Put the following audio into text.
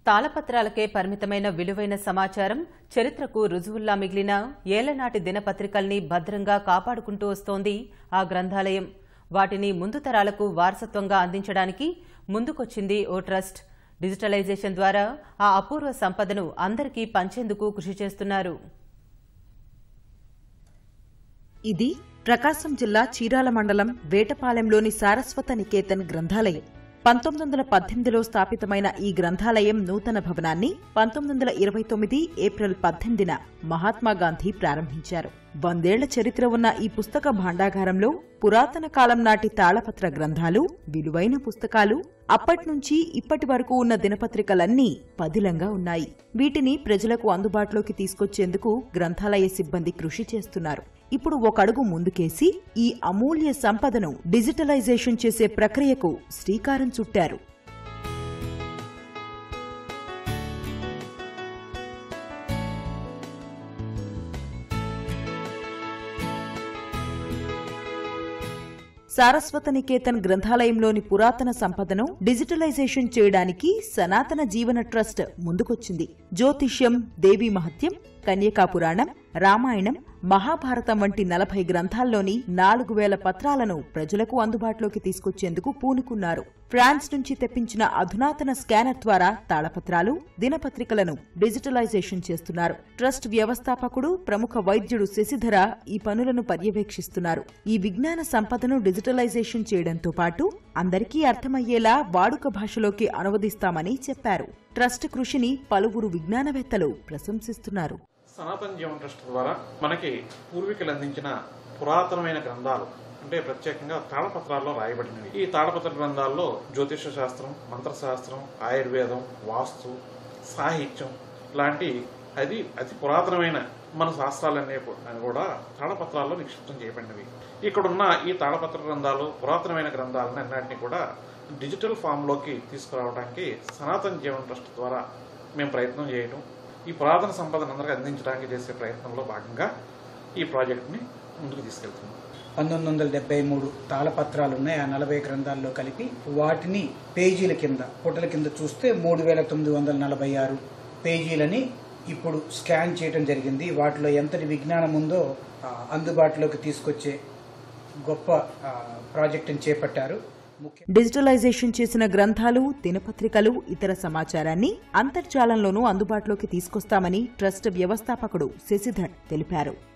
తాళపత్రాలకే పరిమితమైన విలువైన సమాచారం చరిత్రకు రుజువుల్లా మిగిలిన ఏళ్లనాటి దినపత్రికల్ని భద్రంగా కాపాడుకుంటూ వస్తోంది ఆ గ్రంథాలయం వాటిని ముందు తరాలకు వారసత్వంగా అందించడానికి ముందుకొచ్చింది ఓ ట్రస్ట్ డిజిటలైజేషన్ ద్వారా ఆ అపూర్వ సంపదను అందరికీ పంచేందుకు కృషి చేస్తున్నారు ఇది ప్రకాశం జిల్లా చీరాల మండలం వేటపాలెంలోని సారస్వత నికేతన్ గ్రంథాలయం పంతొమ్మిది వందల పద్దెనిమిదిలో స్థాపితమైన ఈ గ్రంథాలయం నూతన భవనాన్ని పంతొమ్మిది వందల ఇరవై తొమ్మిది ఏప్రిల్ పద్దెనిమిదిన మహాత్మా గాంధీ ప్రారంభించారు వందేళ్ల చరిత్ర ఉన్న ఈ పుస్తక భాండాగారంలో పురాతన కాలం నాటి తాళపత్ర గ్రంథాలు విలువైన పుస్తకాలు అప్పట్నుంచి ఇప్పటి వరకు ఉన్న దినపత్రికలన్నీ పదిలంగా ఉన్నాయి వీటిని ప్రజలకు అందుబాటులోకి తీసుకొచ్చేందుకు గ్రంథాలయ సిబ్బంది కృషి చేస్తున్నారు ఇప్పుడు ఒక అడుగు ముందుకేసి ఈ అమూల్య సంపదను డిజిటలైజేషన్ చేసే ప్రక్రియకు శ్రీకారం చుట్టారు సారస్వత నికేతన్ గ్రంథాలయంలోని పురాతన సంపదను డిజిటలైజేషన్ చేయడానికి సనాతన జీవన ట్రస్ట్ ముందుకొచ్చింది జ్యోతిష్యం దేవీ మహత్యం కన్యకా పురాణం రామాయణం మహాభారతం వంటి నలభై గ్రంథాల్లోని నాలుగు వేల పత్రాలను ప్రజలకు అందుబాటులోకి తీసుకొచ్చేందుకు పూనుకున్నారు ఫ్రాన్స్ నుంచి తెప్పించిన అధునాతన స్కానర్ ద్వారా తాళపత్రాలు దినపత్రికలను డిజిటలైజేషన్ చేస్తున్నారు ట్రస్ట్ వ్యవస్థాపకుడు ప్రముఖ వైద్యుడు శశిధర ఈ పనులను పర్యవేక్షిస్తున్నారు ఈ విజ్ఞాన సంపదను డిజిటలైజేషన్ చేయడంతో పాటు అందరికీ అర్థమయ్యేలా వాడుక భాషలోకి అనువదిస్తామని చెప్పారు ట్రస్ట్ కృషిని పలువురు విజ్ఞానవేత్తలు ప్రశంసిస్తున్నారు సనాతన జీవన్ ట్రస్ట్ ద్వారా మనకి పూర్వీకులు అందించిన పురాతనమైన గ్రంథాలు అంటే ప్రత్యేకంగా తాళపత్రాల్లో రాయబడినవి ఈ తాళపత్ర గ్రంథాల్లో జ్యోతిష శాస్త్రం మంత్రశాస్త్రం ఆయుర్వేదం వాస్తు సాహిత్యం లాంటి అది అతి పురాతనమైన మన శాస్త్రాలన్నీ కూ- అని కూడా తాళపత్రాల్లో నిక్షిప్తం చేయబడినవి ఇక్కడున్న ఈ తాళపత్ర గ్రంథాలు పురాతనమైన గ్రంథాలను అన్నింటినీ కూడా డిజిటల్ ఫామ్లోకి తీసుకురావడానికి సనాతన జీవన్ ట్రస్ట్ ద్వారా మేము ప్రయత్నం చేయడం ఈ పురాతన సంపదను అందరికీ అందించడానికి చేసే ప్రయత్నంలో భాగంగా ఈ ప్రాజెక్ట్ని ముందుకు తీసుకెళ్తున్నాం పంతొమ్మిది వందల డెబ్బై మూడు తాళపత్రాలు ఉన్నాయి ఆ నలభై గ్రంథాల్లో కలిపి వాటిని పేజీల కింద పుటల కింద చూస్తే మూడు వేల తొమ్మిది వందల నలభై ఆరు పేజీలని ఇప్పుడు స్కాన్ చేయడం జరిగింది వాటిలో ఎంతటి విజ్ఞానం ఉందో ఆ, అందుబాటులోకి తీసుకొచ్చే గొప్ప ఆ, ప్రాజెక్టుని చేపట్టారు ముఖ్య డిజిటలైజేషన్ చేసిన గ్రంథాలు దినపత్రికలు ఇతర సమాచారాన్ని అంతర్జాలంలోనూ అందుబాటులోకి తీసుకొస్తామని ట్రస్ట్ వ్యవస్థాపకుడు శశిధర్ తెలిపారు